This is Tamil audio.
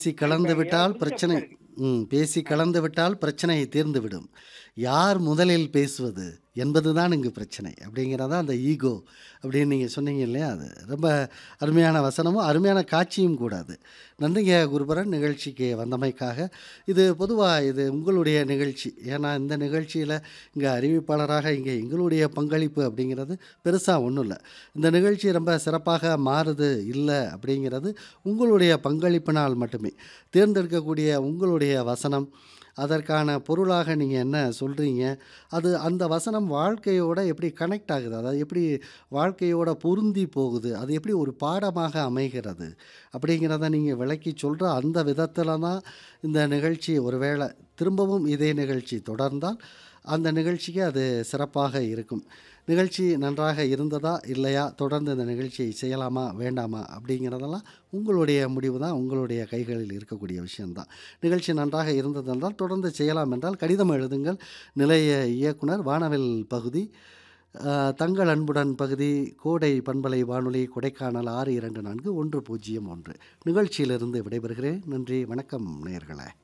பேசி கலந்து இப்ப விட்டால் ஏன் பிரச்சனை புரிஞ்ச ம் பேசி கலந்து விட்டால் பிரச்சனை தீர்ந்துவிடும் யார் முதலில் பேசுவது என்பதுதான் இங்கு பிரச்சனை அப்படிங்கிறதா அந்த ஈகோ அப்படின்னு நீங்கள் சொன்னீங்க இல்லையா அது ரொம்ப அருமையான வசனமும் அருமையான காட்சியும் கூட அது நன்றிங்க குருபரன் நிகழ்ச்சிக்கு வந்தமைக்காக இது பொதுவாக இது உங்களுடைய நிகழ்ச்சி ஏன்னா இந்த நிகழ்ச்சியில் இங்கே அறிவிப்பாளராக இங்கே எங்களுடைய பங்களிப்பு அப்படிங்கிறது பெருசாக ஒன்றும் இல்லை இந்த நிகழ்ச்சி ரொம்ப சிறப்பாக மாறுது இல்லை அப்படிங்கிறது உங்களுடைய பங்களிப்பினால் மட்டுமே தேர்ந்தெடுக்கக்கூடிய உங்களுடைய வசனம் அதற்கான பொருளாக நீங்கள் என்ன சொல்கிறீங்க அது அந்த வசனம் வாழ்க்கையோட எப்படி கனெக்ட் ஆகுது அதாவது எப்படி வாழ்க்கையோட பொருந்தி போகுது அது எப்படி ஒரு பாடமாக அமைகிறது அப்படிங்கிறத நீங்கள் விளக்கி சொல்கிற அந்த விதத்தில் தான் இந்த நிகழ்ச்சி ஒருவேளை திரும்பவும் இதே நிகழ்ச்சி தொடர்ந்தால் அந்த நிகழ்ச்சிக்கு அது சிறப்பாக இருக்கும் நிகழ்ச்சி நன்றாக இருந்ததா இல்லையா தொடர்ந்து இந்த நிகழ்ச்சியை செய்யலாமா வேண்டாமா அப்படிங்கிறதெல்லாம் உங்களுடைய முடிவு தான் உங்களுடைய கைகளில் இருக்கக்கூடிய விஷயம்தான் நிகழ்ச்சி நன்றாக இருந்ததென்றால் தொடர்ந்து செய்யலாம் என்றால் கடிதம் எழுதுங்கள் நிலைய இயக்குனர் வானவில் பகுதி அஹ், தங்கள் அன்புடன் பகுதி கோடை பண்பலை வானொலி கொடைக்கானல் ஆறு இரண்டு நான்கு ஒன்று பூஜ்ஜியம் ஒன்று நிகழ்ச்சியிலிருந்து விடைபெறுகிறேன் நன்றி வணக்கம் நேயர்களே